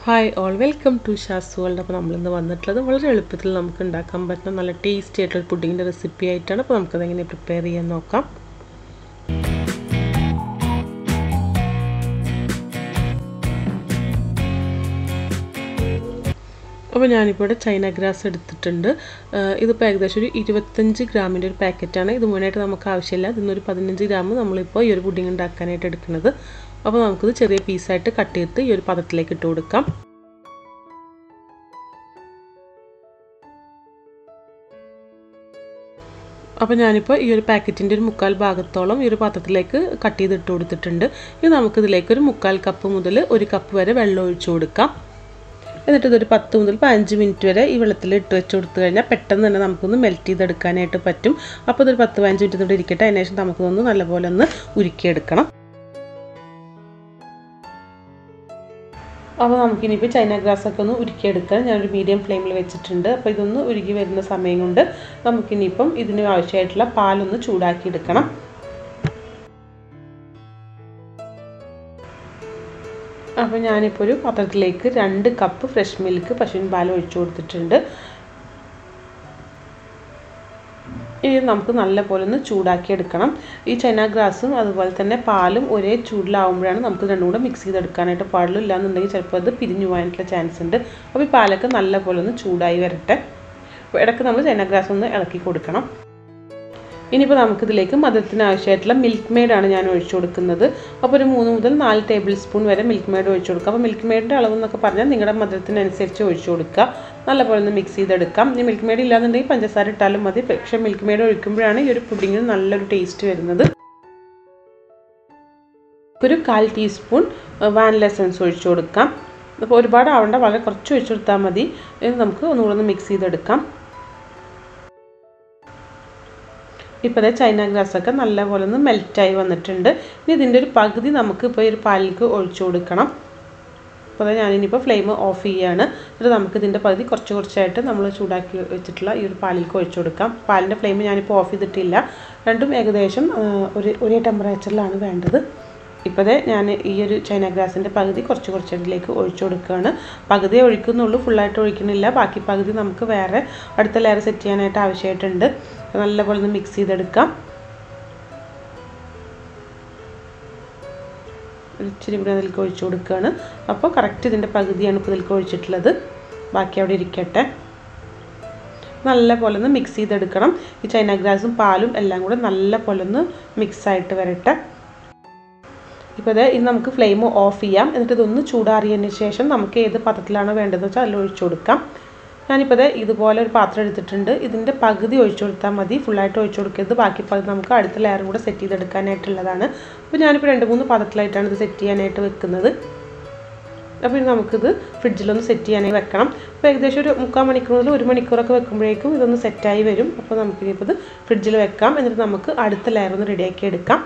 hi all welcome to Shaz world അപ്പോൾ നമ്മളിന്ന് വന്നിട്ടുള്ളത് വളരെ എളുപ്പത്തിൽ നമുക്ക് ഉണ്ടാക്കാൻ പറ്റുന്ന നല്ല ടേസ്റ്റി ആയിട്ടുള്ള പുഡിങ്ങിൻ്റെ റെസിപ്പി ആയിട്ടാണ് അപ്പോൾ നമുക്കത് എങ്ങനെ പ്രിപ്പയർ ചെയ്യാൻ നോക്കാം അപ്പോൾ ഞാനിപ്പോൾ ഇവിടെ ചൈന ഗ്രാസ് എടുത്തിട്ടുണ്ട് ഇതിപ്പോൾ ഏകദേശം ഒരു ഇരുപത്തഞ്ച് ഗ്രാമിൻ്റെ ഒരു പാക്കറ്റാണ് ഇത് മുഴുവനായിട്ട് നമുക്ക് ആവശ്യമില്ല ഇതിന്നൊരു പതിനഞ്ച് ഗ്രാം നമ്മളിപ്പോൾ ഈ ഒരു പുഡിങ് ഉണ്ടാക്കാനായിട്ട് എടുക്കുന്നത് അപ്പോൾ നമുക്കിത് ചെറിയ പീസായിട്ട് കട്ട് ചെയ്തിട്ട് ഈ ഒരു പദത്തിലേക്ക് ഇട്ട് കൊടുക്കാം അപ്പോൾ ഞാനിപ്പോൾ ഈ ഒരു പാക്കറ്റിൻ്റെ ഒരു മുക്കാൽ ഭാഗത്തോളം ഈ ഒരു പാത്രത്തിലേക്ക് കട്ട് ചെയ്ത് ഇട്ട് കൊടുത്തിട്ടുണ്ട് ഇനി നമുക്കിതിലേക്ക് ഒരു മുക്കാൽ കപ്പ് മുതൽ ഒരു കപ്പ് വരെ വെള്ളം ഒഴിച്ചു കൊടുക്കാം എന്നിട്ട് ഇതൊരു പത്ത് മുതൽ പതിനഞ്ച് മിനിറ്റ് വരെ ഈ വെള്ളത്തിൽ ഇട്ട് വെച്ച് കൊടുത്തു കഴിഞ്ഞാൽ പെട്ടെന്ന് തന്നെ നമുക്കൊന്ന് മെൽറ്റ് ചെയ്തെടുക്കാനായിട്ട് പറ്റും അപ്പോൾ ഇതൊരു പത്ത് പതിനഞ്ച് മിനിറ്റ് ഇവിടെ ഇരിക്കട്ടെ അതിന് ശേഷം നമുക്കൊന്ന് നല്ലപോലെ ഒന്ന് ഉരുക്കിയെടുക്കണം അപ്പോൾ നമുക്കിനിയിപ്പോൾ ചൈന ഗ്രാസ് ഒക്കെ ഒന്ന് ഉരുക്കിയെടുക്കാൻ ഞാനൊരു മീഡിയം ഫ്ലെയിമിൽ വെച്ചിട്ടുണ്ട് അപ്പോൾ ഇതൊന്ന് ഉരുകി വരുന്ന സമയം കൊണ്ട് നമുക്കിനിയിപ്പം ഇതിന് ആവശ്യമായിട്ടുള്ള പാലൊന്ന് ചൂടാക്കിയെടുക്കണം അപ്പോൾ ഞാനിപ്പോൾ ഒരു പാത്രത്തിലേക്ക് രണ്ട് കപ്പ് ഫ്രഷ് മിൽക്ക് പശുവിൻ പാൽ ഒഴിച്ചു കൊടുത്തിട്ടുണ്ട് ഇത് നമുക്ക് നല്ലപോലെ ഒന്ന് ചൂടാക്കി എടുക്കണം ഈ ചൈന ഗ്രാസും അതുപോലെ തന്നെ പാലും ഒരേ ചൂടിലാവുമ്പോഴാണ് നമുക്ക് രണ്ടും കൂടെ മിക്സ് ചെയ്തെടുക്കാനായിട്ട് പാടുള്ളൂ ഇല്ലാന്നുണ്ടെങ്കിൽ ചിലപ്പോൾ അത് പിരിഞ്ഞു പോകാനായിട്ടുള്ള ചാൻസ് ഉണ്ട് അപ്പോൾ ഈ പാലൊക്കെ നല്ലപോലെ ഒന്ന് ചൂടായി വരട്ടെ അപ്പോൾ ഇടയ്ക്ക് നമ്മൾ ചൈന ഗ്രാസ് ഒന്ന് ഇളക്കി കൊടുക്കണം ഇനിയിപ്പോൾ നമുക്കിതിലേക്ക് മധുരത്തിന് ആവശ്യമായിട്ടുള്ള മിൽക്ക് മെയ്ഡാണ് ഞാൻ ഒഴിച്ചു കൊടുക്കുന്നത് അപ്പോൾ ഒരു മൂന്ന് മുതൽ നാല് ടേബിൾ സ്പൂൺ വരെ മിൽക്ക് മെയ്ഡ് ഒഴിച്ചു കൊടുക്കുക അപ്പോൾ മിൽക്ക് മെയ്ഡിൻ്റെ അളവ് എന്നൊക്കെ പറഞ്ഞാൽ നിങ്ങളുടെ മധുരത്തിനനുസരിച്ച് ഒഴിച്ചു കൊടുക്കുക നല്ലപോലെ ഒന്ന് മിക്സ് ചെയ്തെടുക്കാം ഇനി മിൽക്ക് മെയ്ഡ് ഇല്ലാന്നുണ്ടെങ്കിൽ പഞ്ചസാര ഇട്ടാലും മതി പക്ഷേ മിൽക്ക് മെയ്ഡ് ഒഴിക്കുമ്പോഴാണ് ഈ ഒരു പുഡിങ്ങിന് നല്ലൊരു ടേസ്റ്റ് വരുന്നത് ഒരു കാൽ ടീസ്പൂൺ വാനില എസൻസ് ഒഴിച്ചു കൊടുക്കാം അപ്പോൾ ഒരുപാട് ആവണ്ട വളരെ കുറച്ച് ഒഴിച്ചു കൊടുത്താൽ മതി ഇത് നമുക്ക് ഒന്നുകൂടെ ഒന്ന് മിക്സ് ചെയ്തെടുക്കാം ഇപ്പോൾ അതേ ചൈന ഗ്രാസൊക്കെ നല്ലപോലെ ഒന്ന് മെൽറ്റായി വന്നിട്ടുണ്ട് ഇനി ഇതിൻ്റെ ഒരു പകുതി നമുക്ക് ഇപ്പോൾ ഈ ഒരു പാലിലേക്ക് ഒഴിച്ചു കൊടുക്കണം അപ്പോൾ അതായത് ഞാനിനിപ്പോൾ ഫ്ലെയിം ഓഫ് ചെയ്യുകയാണ് എന്നിട്ട് നമുക്ക് ഇതിൻ്റെ പകുതി കുറച്ച് കുറച്ചായിട്ട് നമ്മൾ ചൂടാക്കി വെച്ചിട്ടുള്ള ഈ ഒരു പാലിലേക്ക് ഒഴിച്ചു കൊടുക്കാം പാലിൻ്റെ ഫ്ലെയിം ഞാനിപ്പോൾ ഓഫ് ചെയ്തിട്ടില്ല രണ്ടും ഏകദേശം ഒരു ഒരേ ടെമ്പറേച്ചറിലാണ് വേണ്ടത് ഇപ്പോഴേ ഞാൻ ഈ ഒരു ചൈന ഗ്രാസിൻ്റെ പകുതി കുറച്ച് കുറച്ചതിലേക്ക് ഒഴിച്ചു കൊടുക്കുകയാണ് പകുതി ഒഴിക്കുന്നുള്ളൂ ഫുള്ളായിട്ട് ഒഴിക്കുന്നില്ല ബാക്കി പകുതി നമുക്ക് വേറെ അടുത്ത ലെയർ സെറ്റ് ചെയ്യാനായിട്ട് ആവശ്യമായിട്ടുണ്ട് നല്ലപോലെ ഒന്ന് മിക്സ് ചെയ്തെടുക്കാം ഇച്ചിരി കൂടി അതിലേക്ക് ഒഴിച്ചു കൊടുക്കുകയാണ് അപ്പോൾ കറക്റ്റ് ഇതിൻ്റെ പകുതിയാണ് ഇപ്പോൾ ഇതിലേക്ക് ഒഴിച്ചിട്ടുള്ളത് ബാക്കി അവിടെ ഇരിക്കട്ടെ നല്ല പോലെ ഒന്ന് മിക്സ് ചെയ്തെടുക്കണം ഈ ചൈന ഗ്രാസും പാലും എല്ലാം കൂടെ നല്ല പോലെ ഒന്ന് മിക്സായിട്ട് വരട്ടെ ഇപ്പോൾ ഇത് ഇനി നമുക്ക് ഫ്ലെയിം ഓഫ് ചെയ്യാം എന്നിട്ട് ഇതൊന്ന് ചൂടാറിയതിന് ശേഷം നമുക്ക് ഏത് പാത്രത്തിലാണോ വേണ്ടതെന്ന് വെച്ചാൽ അതിൽ ഒഴിച്ചു കൊടുക്കാം ഞാനിപ്പോൾ ഇതുപോലെ ഒരു പാത്രം എടുത്തിട്ടുണ്ട് ഇതിൻ്റെ പകുതി ഒഴിച്ചു കൊടുത്താൽ മതി ഫുള്ളായിട്ട് ഒഴിച്ചു കൊടുക്കരുത് ബാക്കി പകുതി നമുക്ക് അടുത്ത ലെയർ കൂടെ സെറ്റ് ചെയ്തെടുക്കാനായിട്ടുള്ളതാണ് അപ്പോൾ ഞാനിപ്പോൾ രണ്ട് മൂന്ന് പാത്രത്തിലായിട്ടാണ് ഇത് സെറ്റ് ചെയ്യാനായിട്ട് വെക്കുന്നത് അപ്പോൾ ഇനി നമുക്കിത് ഫ്രിഡ്ജിലൊന്ന് സെറ്റ് ചെയ്യാനായി വെക്കണം അപ്പോൾ ഏകദേശം ഒരു മുക്കാൽ മണിക്കൂർ മുതൽ ഒരു മണിക്കൂറൊക്കെ വെക്കുമ്പോഴേക്കും ഇതൊന്ന് സെറ്റായി വരും അപ്പോൾ നമുക്കിനിപ്പോൾ ഇത് ഫ്രിഡ്ജിൽ വെക്കാം എന്നിട്ട് നമുക്ക് അടുത്ത ലെയർ ഒന്ന് റെഡിയാക്കി എടുക്കാം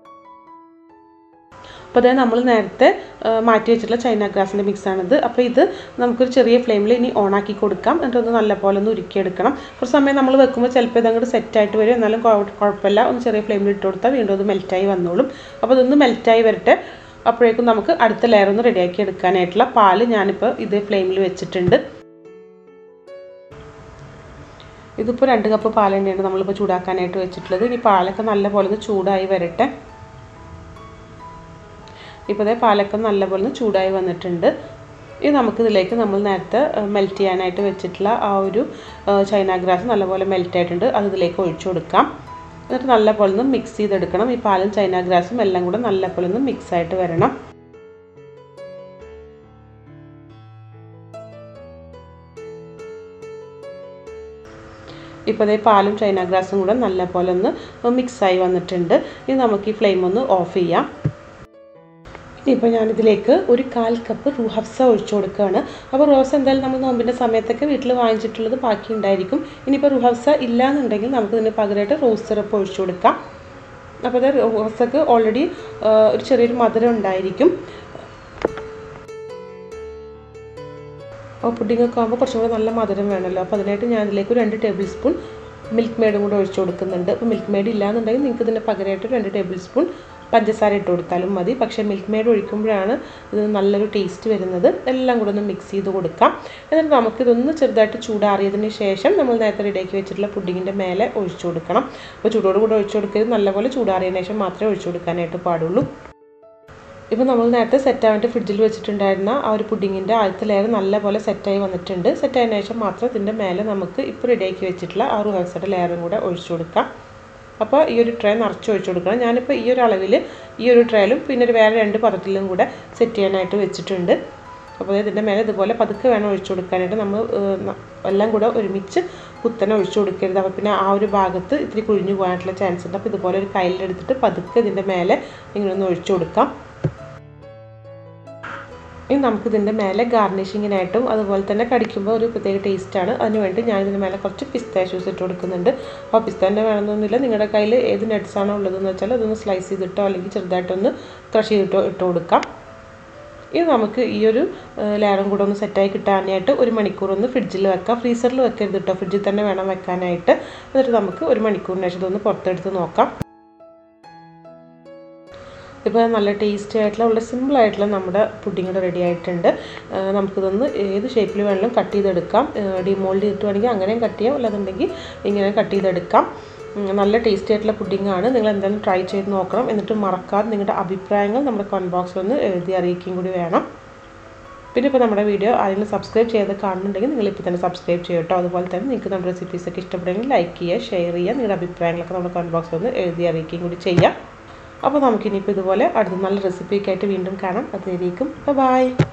അപ്പോൾ അതായത് നമ്മൾ നേരത്തെ മാറ്റി വെച്ചിട്ടുള്ള ചൈന ഗ്രാസിൻ്റെ മിക്സാണിത് അപ്പോൾ ഇത് നമുക്കൊരു ചെറിയ ഫ്ലെയിമിൽ ഇനി ഓണാക്കി കൊടുക്കാം എന്നിട്ടൊന്ന് നല്ലപോലെ ഒന്ന് ഉരുക്കിയെടുക്കണം കുറച്ച് സമയം നമ്മൾ വെക്കുമ്പോൾ ചിലപ്പോൾ ഇതങ്ങോട്ട് സെറ്റായിട്ട് വരും എന്നാലും കുഴപ്പമില്ല ഒന്ന് ചെറിയ ഫ്ലെയിമിൽ ഇട്ട് കൊടുത്താൽ വീണ്ടും അത് മെൽറ്റായി വന്നോളും അപ്പോൾ ഇതൊന്ന് മെൽറ്റായി വരട്ടെ അപ്പോഴേക്കും നമുക്ക് അടുത്ത ലെയർ ഒന്ന് റെഡിയാക്കി എടുക്കാനായിട്ടുള്ള പാല് ഞാനിപ്പോൾ ഇതേ ഫ്ലെയിമിൽ വെച്ചിട്ടുണ്ട് ഇതിപ്പോൾ രണ്ട് കപ്പ് പാൽ തന്നെയാണ് നമ്മളിപ്പോൾ ചൂടാക്കാനായിട്ട് വെച്ചിട്ടുള്ളത് ഇനി പാലൊക്കെ നല്ലപോലെ ഒന്ന് ചൂടായി വരട്ടെ ഇപ്പോൾ അതേ പാലൊക്കെ നല്ലപോലെ ചൂടായി വന്നിട്ടുണ്ട് ഇനി നമുക്കിതിലേക്ക് നമ്മൾ നേരത്തെ മെൽറ്റ് ചെയ്യാനായിട്ട് വെച്ചിട്ടുള്ള ആ ഒരു ചൈന ഗ്രാസ് നല്ലപോലെ മെൽറ്റ് ആയിട്ടുണ്ട് അത് ഇതിലേക്ക് ഒഴിച്ചു കൊടുക്കാം എന്നിട്ട് നല്ലപോലെ ഒന്ന് മിക്സ് ചെയ്തെടുക്കണം ഈ പാലും ചൈന ഗ്രാസും എല്ലാം കൂടെ നല്ലപോലെ ഒന്ന് മിക്സ് ആയിട്ട് വരണം ഇപ്പോൾ അതേ പാലും ചൈന ഗ്രാസും കൂടെ നല്ലപോലെ ഒന്ന് മിക്സായി വന്നിട്ടുണ്ട് ഇനി നമുക്ക് ഈ ഫ്ലെയിം ഒന്ന് ഓഫ് ചെയ്യാം ഇനിയിപ്പോൾ ഞാനിതിലേക്ക് ഒരു കാൽ കപ്പ് റൂഹഫ്സ ഒഴിച്ചു കൊടുക്കുകയാണ് അപ്പോൾ റോസ് എന്തായാലും നമ്മൾ നോമ്പിൻ്റെ സമയത്തൊക്കെ വീട്ടിൽ വാങ്ങിച്ചിട്ടുള്ളത് ബാക്കി ഉണ്ടായിരിക്കും ഇനിയിപ്പോൾ റുഹഫ്സ ഇല്ലാന്നുണ്ടെങ്കിൽ നമുക്ക് ഇതിന് പകരമായിട്ട് റോസ് സിറപ്പ് ഒഴിച്ചു കൊടുക്കാം അപ്പോൾ അത് റോസക്ക് ഓൾറെഡി ഒരു ചെറിയൊരു മധുരം ഉണ്ടായിരിക്കും അപ്പോൾ പുഡിങ്ങൊക്കെ ആകുമ്പോൾ കുറച്ചും കൂടെ നല്ല മധുരം വേണമല്ലോ അപ്പോൾ അതിനായിട്ട് ഞാൻ ഇതിലേക്ക് രണ്ട് ടേബിൾ സ്പൂൺ മിൽക്ക് മെയ്ഡും കൂടെ ഒഴിച്ചു കൊടുക്കുന്നുണ്ട് അപ്പോൾ മിൽക്ക് മെയ്ഡ് ഇല്ലാന്നുണ്ടെങ്കിൽ നിങ്ങൾക്ക് ഇതിൻ്റെ പകരമായിട്ട് രണ്ട് ടേബിൾ സ്പൂൺ പഞ്ചസാര ഇട്ട് കൊടുത്താലും മതി പക്ഷേ മിൽക്ക് മെയ്ഡ് ഒഴിക്കുമ്പോഴാണ് ഇത് നല്ലൊരു ടേസ്റ്റ് വരുന്നത് എല്ലാം കൂടെ ഒന്ന് മിക്സ് ചെയ്ത് കൊടുക്കാം എന്നിട്ട് നമുക്കിതൊന്ന് ചെറുതായിട്ട് ചൂടാറിയതിന് ശേഷം നമ്മൾ നേരത്തെ റെഡിയാക്കി വെച്ചിട്ടുള്ള പുഡിങ്ങിൻ്റെ മേലെ ഒഴിച്ചു കൊടുക്കണം അപ്പോൾ ചൂടോട് കൂടെ ഒഴിച്ചു കൊടുക്കരുത് നല്ലപോലെ ചൂടാറിയതിന് ശേഷം മാത്രമേ ഒഴിച്ചു കൊടുക്കാനായിട്ട് പാടുള്ളൂ ഇപ്പോൾ നമ്മൾ നേരത്തെ സെറ്റ് ആയിട്ട് ഫ്രിഡ്ജിൽ വെച്ചിട്ടുണ്ടായിരുന്ന ആ ഒരു പുഡിങ്ങിൻ്റെ ആദ്യത്തെ ലെയർ നല്ലപോലെ സെറ്റായി വന്നിട്ടുണ്ട് സെറ്റ് ആയതിനു ശേഷം മാത്രം ഇതിൻ്റെ മേലെ നമുക്ക് ഇപ്പോൾ റെഡിയാക്കി വെച്ചിട്ടുള്ള ആ ഒരു ഹെൽസയുടെ ലെയറും കൂടെ ഒഴിച്ചു കൊടുക്കാം അപ്പോൾ ഈ ഒരു ട്രേ നിറച്ച് ഒഴിച്ചു കൊടുക്കണം ഞാനിപ്പോൾ ഈ ഒരു അളവിൽ ഈ ഒരു ട്രേയിലും പിന്നെ ഒരു വേറെ രണ്ട് പാത്രത്തിലും കൂടെ സെറ്റ് ചെയ്യാനായിട്ട് വെച്ചിട്ടുണ്ട് അപ്പോൾ ഇതിൻ്റെ മേലെ ഇതുപോലെ പതുക്കെ വേണം ഒഴിച്ചു കൊടുക്കാനായിട്ട് നമ്മൾ എല്ലാം കൂടെ ഒരുമിച്ച് കുത്തനെ ഒഴിച്ചു കൊടുക്കരുത് അപ്പോൾ പിന്നെ ആ ഒരു ഭാഗത്ത് ഇത്തിരി കുഴിഞ്ഞു പോകാനായിട്ടുള്ള ചാൻസ് ഉണ്ട് അപ്പോൾ ഇതുപോലെ ഒരു കയ്യിലെടുത്തിട്ട് പതുക്കെ ഇതിൻ്റെ മേലെ ഇങ്ങനെ ഒന്ന് ഒഴിച്ചു കൊടുക്കാം ഇനി നമുക്ക് ഇതിൻ്റെ മേലെ ഗാർണിഷിങ്ങിനായിട്ടും അതുപോലെ തന്നെ കടിക്കുമ്പോൾ ഒരു പ്രത്യേക ടേസ്റ്റാണ് അതിനുവേണ്ടി ഞാൻ ഇതിൻ്റെ മേലെ കുറച്ച് പിസ്താഷ്യൂസ് ഇട്ട് കൊടുക്കുന്നുണ്ട് അപ്പോൾ പിസ്താൻ്റെ വേണമെന്നൊന്നുമില്ല നിങ്ങളുടെ കയ്യിൽ ഏത് നട്ട്സാണോ ഉള്ളതെന്ന് വെച്ചാൽ അതൊന്ന് സ്ലൈസ് ചെയ്തിട്ടോ അല്ലെങ്കിൽ ചെറുതായിട്ടൊന്ന് ക്രഷ് ചെയ്തിട്ടോ ഇട്ട് കൊടുക്കാം ഇനി നമുക്ക് ഈ ഒരു ലെയറും കൂടെ ഒന്ന് സെറ്റായി കിട്ടാനായിട്ട് ഒരു മണിക്കൂർ ഒന്ന് ഫ്രിഡ്ജിൽ വെക്കാം ഫ്രീസറിൽ വെക്കരുത് കേട്ടോ ഫ്രിഡ്ജിൽ തന്നെ വേണം വെക്കാനായിട്ട് എന്നിട്ട് നമുക്ക് ഒരു മണിക്കൂറിന് ശേഷം ഇതൊന്ന് പുറത്തെടുത്ത് നോക്കാം ഇപ്പോൾ നല്ല ടേസ്റ്റി ആയിട്ടുള്ള വളരെ സിമ്പിൾ ആയിട്ടുള്ള നമ്മുടെ പുഡിങ് റെഡി ആയിട്ടുണ്ട് നമുക്കിതൊന്ന് ഏത് ഷേപ്പിൽ വേണമെങ്കിലും കട്ട് ചെയ്തെടുക്കാം ഡിമോൾഡ് ചെയ്തിട്ട് വേണമെങ്കിൽ അങ്ങനെയും കട്ട് ചെയ്യാം അല്ലാന്നുണ്ടെങ്കിൽ ഇങ്ങനെ കട്ട് ചെയ്തെടുക്കാം നല്ല ടേസ്റ്റി ആയിട്ടുള്ള പുഡിങ്ങാണ് നിങ്ങൾ എന്തായാലും ട്രൈ ചെയ്ത് നോക്കണം എന്നിട്ട് മറക്കാതെ നിങ്ങളുടെ അഭിപ്രായങ്ങൾ നമ്മുടെ കമൻറ്റ് ബോക്സിൽ ഒന്ന് എഴുതി അറിയിക്കുകയും കൂടി വേണം പിന്നെ ഇപ്പോൾ നമ്മുടെ വീഡിയോ ആരെങ്കിലും സബ്സ്ക്രൈബ് ചെയ്ത് കാണുന്നുണ്ടെങ്കിൽ നിങ്ങൾ ഇപ്പോൾ തന്നെ സബ്സ്ക്രൈബ് ചെയ്യും കേട്ടോ അതുപോലെ തന്നെ നിങ്ങൾക്ക് നമ്മുടെ റെസിപ്പീസൊക്കെ ഇഷ്ടപ്പെടുമെങ്കിൽ ലൈക്ക് ചെയ്യുക ഷെയർ ചെയ്യുക നിങ്ങളുടെ അഭിപ്രായങ്ങളൊക്കെ നമ്മുടെ കമൻറ്റ് ബോക്സിൽ ഒന്ന് എഴുതി അറിയിക്കുകയും കൂടി ചെയ്യാം അപ്പോൾ നമുക്കിനിയിപ്പോൾ ഇതുപോലെ അടുത്ത നല്ല റെസിപ്പിയൊക്കെ ആയിട്ട് വീണ്ടും കാണാം അതുവരേക്കും ബൈ